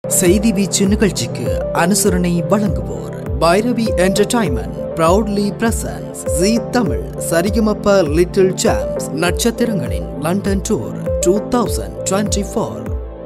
செய்தி வீச்சு நிகழ்ச்சிக்கு அனுசரணை வழங்குவோர் Bhairavi entertainment proudly presents Zee Tamil Sa Re Ga Ma Pa little champs நட்சத்திரங்களின் London tour two thousand twenty four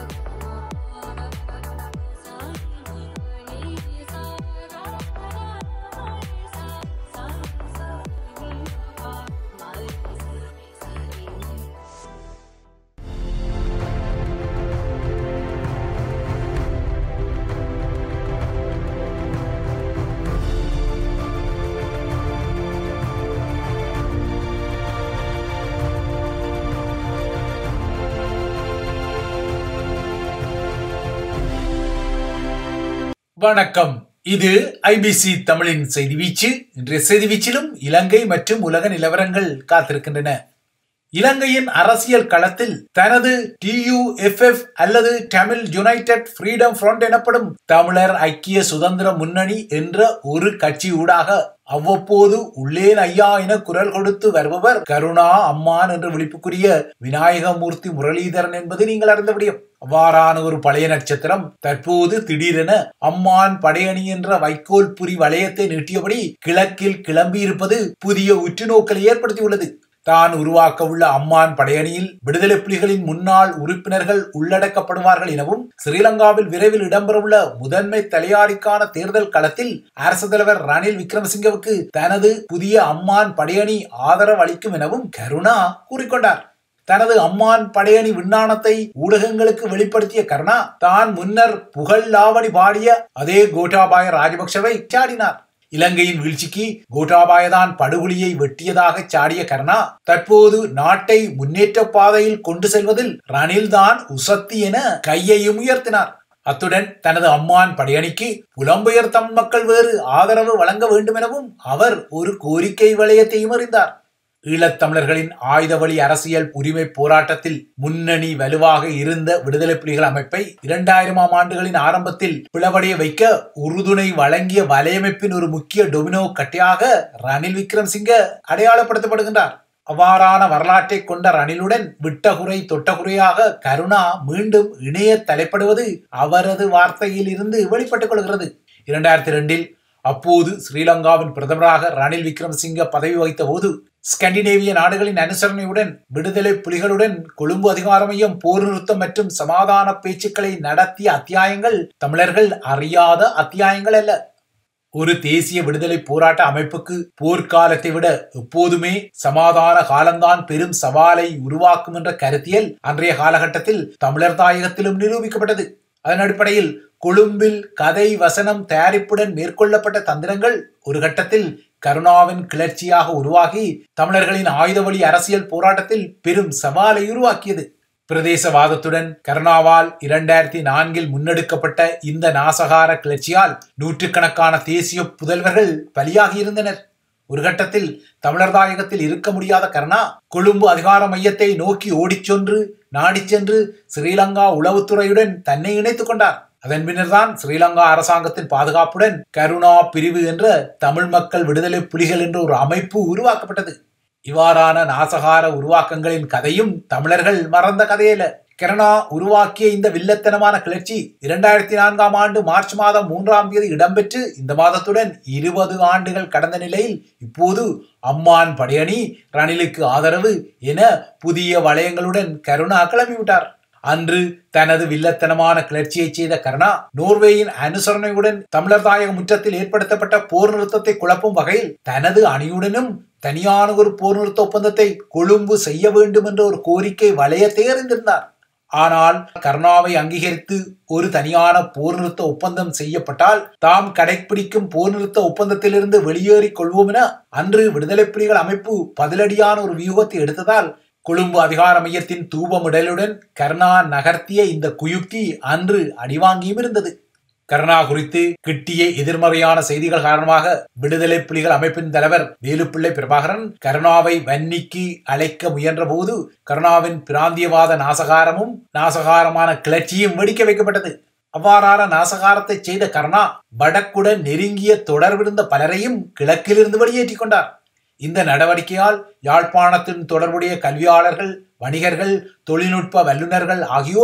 வணக்கம் இது ஐபிசி தமிழின் செய்தி வீச்சு இன்றைய செய்தி வீச்சிலும் இலங்கை மற்றும் உலக நிலவரங்கள் காத்திருக்கின்றன இலங்கையின் அரசியல் களத்தில் தனது டியூஎஃப்எஃப் அல்லது தமிழ் யுனைடெட் ஃப்ரீடம் ஃப்ரண்ட் எனப்படும் தமிழர் ஐக்கிய சுதந்திர முன்னணி என்ற ஒரு கட்சி ஊடாக அவ்வப்போது உள்ளேன் ஐயா என குரல் கொடுத்து வருபவர் கருணா அம்மான் என்ற விழிப்புக்குரிய விநாயகமூர்த்தி முரளிதரன் என்பது நீங்கள் அறிந்த முடியும் அவ்வாறான ஒரு பழைய நட்சத்திரம் தற்போது திடீரென அம்மான் படையணி என்ற வைக்கோல் புரி வளையத்தை நீட்டியபடி கிழக்கில் கிளம்பியிருப்பது புதிய உற்றுநோக்கலை ஏற்படுத்தியுள்ளது தான் உருவாக்க உள்ள அம்மான் படையணியில் விடுதலை புலிகளின் முன்னாள் உறுப்பினர்கள் உள்ளடக்கப்படுவார்கள் எனவும் ஸ்ரீலங்காவில் விரைவில் இடம்பெறவுள்ள முதன்மை தலையாரிக்கான தேர்தல் களத்தில் அரசு தலைவர் ரணில் விக்ரமசிங்கவுக்கு தனது புதிய அம்மான் படையணி ஆதரவு அளிக்கும் எனவும் கருணா கூறிக்கொண்டார் தனது அம்மான் படையணி விண்ணானத்தை ஊடகங்களுக்கு வெளிப்படுத்திய கருணா தான் முன்னர் புகழ் லாவணி பாடிய அதே கோட்டாபாய ராஜபக்சவை சாடினார் இலங்கையின் வீழ்ச்சிக்கு கோட்டாபாயதான் படுகொலியை வெட்டியதாக சாடிய கருணா தற்போது நாட்டை முன்னேற்ற பாதையில் கொண்டு செல்வதில் ரணில் தான் உசத்தி என கையையும் உயர்த்தினார் அத்துடன் தனது அம்மான் படையணிக்கு புலம்பெயர் தம் மக்கள் வேறு ஆதரவு வழங்க வேண்டும் எனவும் அவர் ஒரு கோரிக்கை வளையத்தையும் அறிந்தார் ஈழத்தமிழர்களின் ஆயுத வழி அரசியல் உரிமை போராட்டத்தில் முன்னணி வலுவாக இருந்த விடுதலை புலிகள் அமைப்பை இரண்டாயிரமாம் ஆண்டுகளின் ஆரம்பத்தில் பிளவடைய வைக்க உறுதுணை வழங்கிய வலையமைப்பின் ஒரு முக்கிய டொமினோ கட்டையாக ரணில் விக்ரம்சிங்க அடையாளப்படுத்தப்படுகின்றார் அவ்வாறான வரலாற்றை கொண்ட ரணிலுடன் விட்டகுறை தொட்டகுறையாக கருணா மீண்டும் இணைய தலைப்படுவது அவரது வார்த்தையில் இருந்து வெளிப்பட்டுக் கொள்கிறது இரண்டாயிரத்தி ரெண்டில் அப்போது ஸ்ரீலங்காவின் பிரதமராக ரணில் விக்ரமசிங்க பதவி வகித்த போது ஸ்கண்டினேவிய நாடுகளின் அனுசரணையுடன் விடுதலை புலிகளுடன் கொழும்பு அதிகார மையம் போர் நிறுத்தம் மற்றும் சமாதான பேச்சுக்களை நடத்திய அத்தியாயங்கள் தமிழர்கள் அறியாத அத்தியாயங்கள் அல்ல ஒரு தேசிய விடுதலை போராட்ட அமைப்புக்கு போர்க்காலத்தை விட எப்போதுமே சமாதான காலம்தான் பெரும் சவாலை உருவாக்கும் என்ற கருத்தியல் அன்றைய காலகட்டத்தில் தமிழர் தாயகத்திலும் நிரூபிக்கப்பட்டது அதன் அடிப்படையில் கொழும்பில் கதை வசனம் தயாரிப்புடன் மேற்கொள்ளப்பட்ட தந்திரங்கள் ஒரு கட்டத்தில் கருணாவின் கிளர்ச்சியாக உருவாகி தமிழர்களின் ஆயுத வழி அரசியல் போராட்டத்தில் பெரும் சவாலை உருவாக்கியது பிரதேசவாதத்துடன் கருணாவால் இரண்டாயிரத்தி நான்கில் முன்னெடுக்கப்பட்ட இந்த நாசகார கிளர்ச்சியால் நூற்றுக்கணக்கான தேசிய புதல்வர்கள் பலியாகி இருந்தனர் ஒரு கட்டத்தில் தமிழர் தாயகத்தில் இருக்க முடியாத கருணா கொழும்பு அதிகார மையத்தை நோக்கி ஓடிச் சென்று நாடிச் சென்று ஸ்ரீலங்கா உளவுத்துறையுடன் தன்னை இணைத்துக் கொண்டார் அதன் பின்னர்தான் ஸ்ரீலங்கா அரசாங்கத்தின் பாதுகாப்புடன் கருணா பிரிவு என்ற தமிழ் மக்கள் விடுதலை புலிகள் என்ற ஒரு அமைப்பு உருவாக்கப்பட்டது இவ்வாறான நாசகார உருவாக்கங்களின் கதையும் தமிழர்கள் மறந்த கதையில கருணா உருவாக்கிய இந்த வில்லத்தனமான கிளர்ச்சி இரண்டாயிரத்தி நான்காம் ஆண்டு மார்ச் மாதம் மூன்றாம் தேதி இடம்பெற்று இந்த மாதத்துடன் இருபது ஆண்டுகள் கடந்த நிலையில் இப்போது அம்மான் படையணி ரணிலுக்கு ஆதரவு என புதிய வளையங்களுடன் கருணா கிளம்பிவிட்டார் அன்று தனது வில்லத்தனமான கிளர்ச்சியை செய்த கருணா நோர்வேயின் அனுசரணையுடன் தமிழர் தாயக முற்றத்தில் ஏற்படுத்தப்பட்ட போர் நிறுத்தத்தை குழப்பும் வகையில் தனது அணியுடனும் தனியான ஒரு போர் நிறுத்த ஒப்பந்தத்தை கொழும்பு செய்ய வேண்டும் என்ற ஒரு கோரிக்கை வளையத்தை அறிந்திருந்தார் ஆனால் கருணாவை அங்கீகரித்து ஒரு தனியான போர் நிறுத்த ஒப்பந்தம் செய்யப்பட்டால் தாம் கடைபிடிக்கும் போர் நிறுத்த ஒப்பந்தத்திலிருந்து வெளியேறிக் கொள்வோம் என அன்று விடுதலை புலிகள் அமைப்பு பதிலடியான ஒரு வியூகத்தை எடுத்ததால் கொழும்பு அதிகார மையத்தின் தூபமிடலுடன் கருணா நகர்த்திய இந்த குயுக்தி அன்று அடிவாங்கியும் இருந்தது கருணா குறித்து கிட்டிய எதிர்மறையான செய்திகள் காரணமாக விடுதலை புலிகள் அமைப்பின் தலைவர் வேலுப்பிள்ளை பிரபாகரன் கருணாவை வன்னிக்கு அழைக்க முயன்ற போது கருணாவின் பிராந்தியவாத நாசகாரமும் நாசகாரமான கிளர்ச்சியும் வெடிக்க வைக்கப்பட்டது அவ்வாறான நாசகாரத்தை செய்த கருணா வடக்குடன் நெருங்கிய தொடர்பிருந்த பலரையும் கிழக்கிலிருந்து வெளியேற்றிக் கொண்டார் இந்த நடவடிக்கையால் யாழ்ப்பாணத்தின் தொடர்புடைய கல்வியாளர்கள் வணிகர்கள் தொழில்நுட்ப வல்லுநர்கள் ஆகியோர்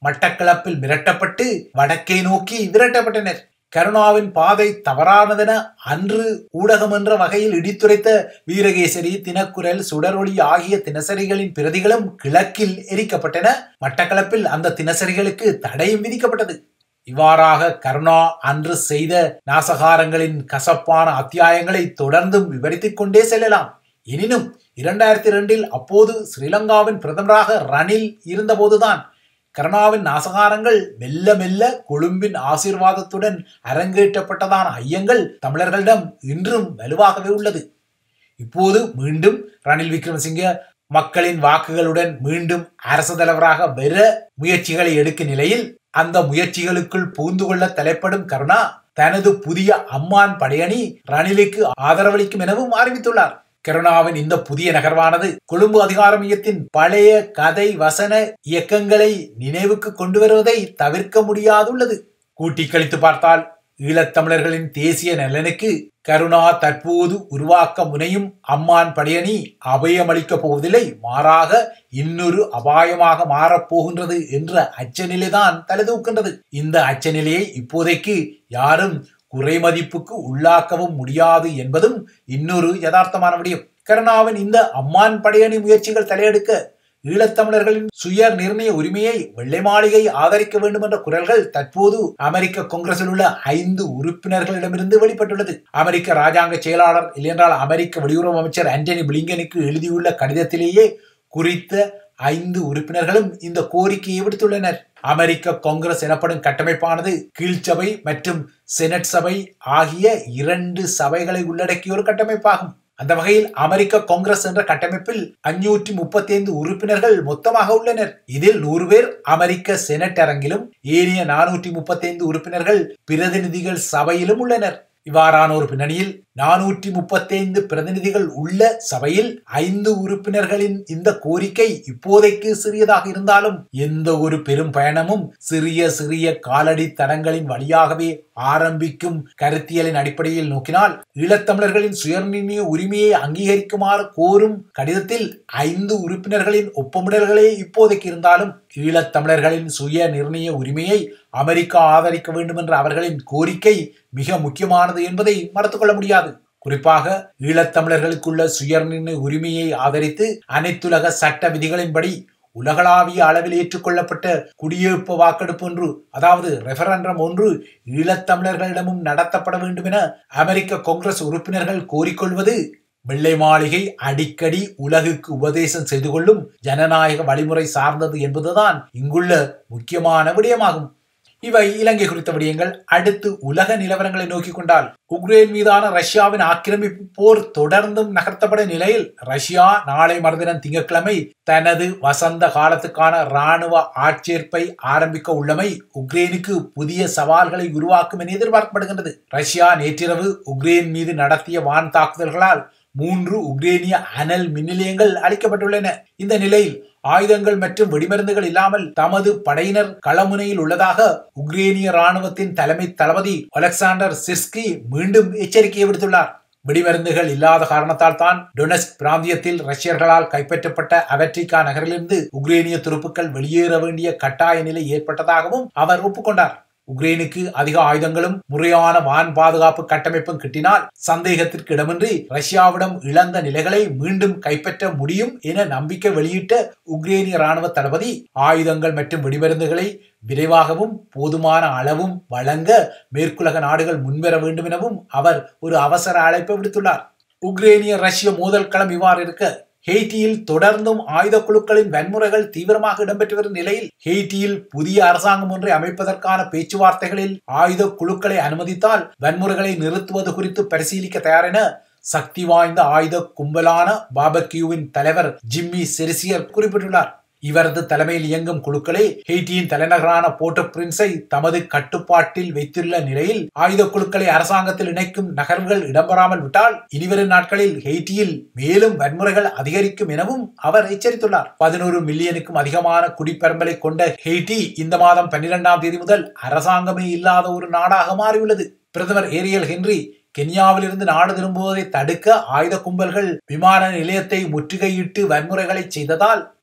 மட்டக்களப்பில் மிரட்டப்பட்டு வடக்கே நோக்கி விரட்டப்பட்டனர் கருணாவின் பாதை தவறானதென அன்று ஊடகம் என்ற வகையில் இடித்துரைத்த வீரகேசரி தினக்குரல் சுடரொளி ஆகிய தினசரிகளின் பிரதிகளும் கிழக்கில் எரிக்கப்பட்டன மட்டக்களப்பில் அந்த தினசரிகளுக்கு தடையும் விதிக்கப்பட்டது இவ்வாறாக கருணா அன்று செய்த நாசகாரங்களின் கசப்பான அத்தியாயங்களை தொடர்ந்தும் விவரித்துக் கொண்டே செல்லலாம் எனினும் இரண்டாயிரத்தி இரண்டில் அப்போது ஸ்ரீலங்காவின் பிரதமராக ரணில் இருந்தபோதுதான் கருணாவின் நாசகாரங்கள் மெல்ல மெல்ல கொழும்பின் ஆசீர்வாதத்துடன் அரங்கேற்றப்பட்டதான ஐயங்கள் தமிழர்களிடம் இன்றும் வலுவாகவே உள்ளது இப்போது மீண்டும் ரணில் விக்ரமசிங்க மக்களின் வாக்குகளுடன் மீண்டும் அரசு தலைவராக வெற முயற்சிகளை எடுக்கும் நிலையில் அந்த முயற்சிகளுக்குள் புகுந்து கொள்ள தலைப்படும் கருணா தனது புதிய அம்மான் படையணி ரணிலுக்கு ஆதரவளிக்கும் எனவும் அறிவித்துள்ளார் கருணாவின் இந்த புதிய நகர்வானது கொழும்பு அதிகார மையத்தின் பழைய கதை வசன இயக்கங்களை நினைவுக்கு கொண்டு வருவதை தவிர்க்க முடியாதுள்ளது கூட்டி கழித்து பார்த்தால் ஈழத்தமிழர்களின் தேசிய நலனுக்கு கருணா தற்போது உருவாக்க முனையும் அம்மான் படையணி அபயமளிக்கப் போவதில்லை மாறாக இன்னொரு அபாயமாக மாறப்போகின்றது என்ற அச்சநிலைதான் தலைதூக்கின்றது இந்த அச்சநிலையை இப்போதைக்கு யாரும் குறைமதிப்புக்கு உள்ளாக்கவும் முடியாது என்பதும் இன்னொரு யதார்த்தமான விடயம் கருணாவின் இந்த அம்மான் படையணி முயற்சிகள் தலையெடுக்க ஈழத்தமிழர்களின் சுய நிர்ணய உரிமையை வெள்ளை மாளிகை ஆதரிக்க வேண்டும் என்ற குரல்கள் தற்போது அமெரிக்க காங்கிரஸில் உள்ள ஐந்து உறுப்பினர்களிடமிருந்து வெளிப்பட்டுள்ளது அமெரிக்க ராஜாங்க செயலாளர் இல்லையென்றால் அமெரிக்க வெளியுறவு அமைச்சர் ஆண்டனி பிளிங்கனுக்கு எழுதியுள்ள கடிதத்திலேயே குறித்த ஐந்து உறுப்பினர்களும் இந்த கோரிக்கையை விடுத்துள்ளனர் அமெரிக்க காங்கிரஸ் எனப்படும் கட்டமைப்பானது கீழ்ச்சபை மற்றும் செனட் சபை ஆகிய இரண்டு சபைகளை உள்ளடக்கிய ஒரு கட்டமைப்பாகும் அந்த வகையில் அமெரிக்க காங்கிரஸ் என்ற கட்டமைப்பில் அஞ்சூற்றி முப்பத்தி ஐந்து உறுப்பினர்கள் மொத்தமாக உள்ளனர் இதில் நூறு பேர் அமெரிக்க செனட் அரங்கிலும் ஏனைய நானூற்றி முப்பத்தி ஐந்து உறுப்பினர்கள் பிரதிநிதிகள் சபையிலும் உள்ளனர் இவ்வாறான ஒரு பின்னணியில் நானூற்றி முப்பத்தி ஐந்து பிரதிநிதிகள் உள்ள சபையில் ஐந்து உறுப்பினர்களின் இந்த கோரிக்கை இப்போதைக்கு சிறியதாக இருந்தாலும் எந்த ஒரு பெரும் பயணமும் சிறிய சிறிய காலடி தடங்களின் வழியாகவே ஆரம்பிக்கும் கருத்தியலின் அடிப்படையில் நோக்கினால் ஈழத்தமிழர்களின் சுயநிர்ணய உரிமையை அங்கீகரிக்குமாறு கோரும் கடிதத்தில் ஐந்து உறுப்பினர்களின் ஒப்பமிடல்களே இப்போதைக்கு இருந்தாலும் ஈழத்தமிழர்களின் சுய நிர்ணய உரிமையை அமெரிக்கா ஆதரிக்க வேண்டும் என்ற அவர்களின் கோரிக்கை மிக முக்கியமானது என்பதை மறுத்துக்கொள்ள முடியாது குறிப்பாக ஈழத்தமிழர்களுக்குள்ள சுயநிர்ணய உரிமையை ஆதரித்து அனைத்துலக சட்ட விதிகளின்படி உலகளாவிய அளவில் ஏற்றுக்கொள்ளப்பட்ட குடியிருப்பு வாக்கெடுப்பு ஒன்று அதாவது ரெஃபரண்டம் ஒன்று ஈழத்தமிழர்களிடமும் நடத்தப்பட வேண்டும் என அமெரிக்க காங்கிரஸ் உறுப்பினர்கள் கோரிக்கொள்வது வெள்ளை மாளிகை அடிக்கடி உலகுக்கு உபதேசம் செய்து கொள்ளும் ஜனநாயக வழிமுறை சார்ந்தது என்பதுதான் இங்குள்ள முக்கியமான விடயமாகும் இவை இலங்கை குறித்த விடயங்கள் அடுத்து உலக நிலவரங்களை நோக்கி கொண்டால் உக்ரைன் மீதான ரஷ்யாவின் ஆக்கிரமிப்பு போர் தொடர்ந்தும் நகர்த்தப்பட நிலையில் ரஷ்யா நாளை மறுதினம் திங்கட்கிழமை தனது வசந்த காலத்துக்கான இராணுவ ஆட்சேர்ப்பை ஆரம்பிக்க உள்ளமை உக்ரைனுக்கு புதிய சவால்களை உருவாக்கும் என எதிர்பார்க்கப்படுகின்றது ரஷ்யா நேற்றிரவு உக்ரைன் மீது நடத்திய வான் தாக்குதல்களால் மூன்று உக்ரேனிய அனல் மின் நிலையங்கள் அளிக்கப்பட்டுள்ளன இந்த நிலையில் ஆயுதங்கள் மற்றும் வெடிமருந்துகள் இல்லாமல் தமது படையினர் களமுனையில் உள்ளதாக உக்ரேனிய ராணுவத்தின் தலைமை தளபதி அலெக்சாண்டர் சிஸ்கி மீண்டும் எச்சரிக்கை விடுத்துள்ளார் வெடிமருந்துகள் இல்லாத காரணத்தால் தான் டொனஸ்க் பிராந்தியத்தில் ரஷ்யர்களால் கைப்பற்றப்பட்ட அவற்றிகா நகரிலிருந்து உக்ரேனிய துருப்புக்கள் வெளியேற வேண்டிய கட்டாய நிலை ஏற்பட்டதாகவும் அவர் ஒப்புக்கொண்டார் உக்ரைனுக்கு அதிக ஆயுதங்களும் முறையான வான் பாதுகாப்பு கட்டமைப்பும் கிட்டினால் சந்தேகத்திற்கு இடமின்றி ரஷ்யாவிடம் இழந்த நிலைகளை மீண்டும் கைப்பற்ற முடியும் என நம்பிக்கை வெளியிட்ட உக்ரேனிய ராணுவ தளபதி ஆயுதங்கள் மற்றும் வெடிமருந்துகளை விரைவாகவும் போதுமான அளவும் வழங்க மேற்குலக நாடுகள் முன்வர வேண்டும் எனவும் அவர் ஒரு அவசர அழைப்பை விடுத்துள்ளார் உக்ரேனிய ரஷ்ய மோதல் களம் இவ்வாறு இருக்க ஹெய்டியில் தொடர்ந்தும் ஆயுத குழுக்களின் வன்முறைகள் தீவிரமாக இடம்பெற்று வரும் நிலையில் ஹெய்டியில் புதிய அரசாங்கம் ஒன்றை அமைப்பதற்கான பேச்சுவார்த்தைகளில் ஆயுத குழுக்களை அனுமதித்தால் வன்முறைகளை நிறுத்துவது குறித்து பரிசீலிக்க தயாரென சக்தி வாய்ந்த ஆயுத கும்பலான பாபக்யூவின் தலைவர் ஜிம்மி செரிசியர் குறிப்பிட்டுள்ளார் இவரது தலைமையில் இயங்கும் குழுக்களே ஹெய்டியின் தலைநகரான போர்ட் பிரின்ஸை தமது கட்டுப்பாட்டில் வைத்துள்ள நிலையில் ஆயுத குழுக்களை அரசாங்கத்தில் இணைக்கும் நகர்வுகள் இடம்பெறாமல் விட்டால் இனிவரும் நாட்களில் ஹெய்டியில் மேலும் வன்முறைகள் அதிகரிக்கும் எனவும் அவர் எச்சரித்துள்ளார் பதினோரு மில்லியனுக்கும் அதிகமான குடிப்பெரும்பலை கொண்ட ஹெய்டி இந்த மாதம் பன்னிரெண்டாம் தேதி முதல் அரசாங்கமே இல்லாத ஒரு நாடாக மாறியுள்ளது பிரதமர் ஏரியல் ஹென்றி கென்யாவிலிருந்து நாடு திரும்புவதை தடுக்க ஆயுத கும்பல்கள் விமான நிலையத்தை முற்றுகையிட்டு வன்முறைகளை செய்ததால்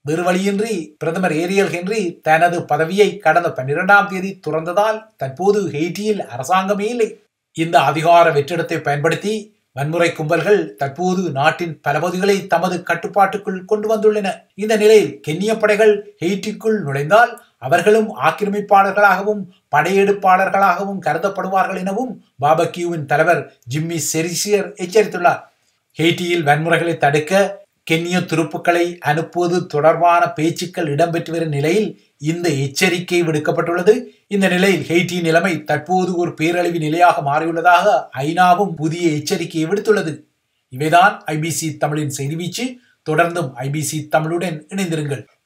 வேறு வழியின்றி பிரதமர் ஏரியல் ஹென்றி தனது பதவியை கடந்த பன்னிரெண்டாம் தேதி துறந்ததால் தற்போது ஹெய்டியில் அரசாங்கமே இல்லை இந்த அதிகார வெற்றிடத்தை பயன்படுத்தி வன்முறை கும்பல்கள் தற்போது நாட்டின் பல பகுதிகளை தமது கட்டுப்பாட்டுக்குள் கொண்டு வந்துள்ளன இந்த நிலையில் கென்னிய படைகள் ஹெய்டிக்குள் நுழைந்தால் அவர்களும் ஆக்கிரமிப்பாளர்களாகவும் படையெடுப்பாளர்களாகவும் கருதப்படுவார்கள் எனவும் பாபக்யூவின் தலைவர் ஜிம்மி செரிசியர் எச்சரித்துள்ளார் ஹெய்டியில் வன்முறைகளை தடுக்க கென்னிய துருப்புக்களை அனுப்புவது தொடர்பான பேச்சுக்கள் இடம்பெற்று வரும் நிலையில் இந்த எச்சரிக்கை விடுக்கப்பட்டுள்ளது இந்த நிலையில் ஹெய்டி நிலைமை தற்போது ஒரு பேரழிவு நிலையாக மாறியுள்ளதாக ஐநாவும் புதிய எச்சரிக்கையை விடுத்துள்ளது இவைதான் ஐபிசி தமிழின் செய்தி வீச்சு தொடர்ந்தும் ஐபிசி தமிழுடன் இணைந்திருங்கள்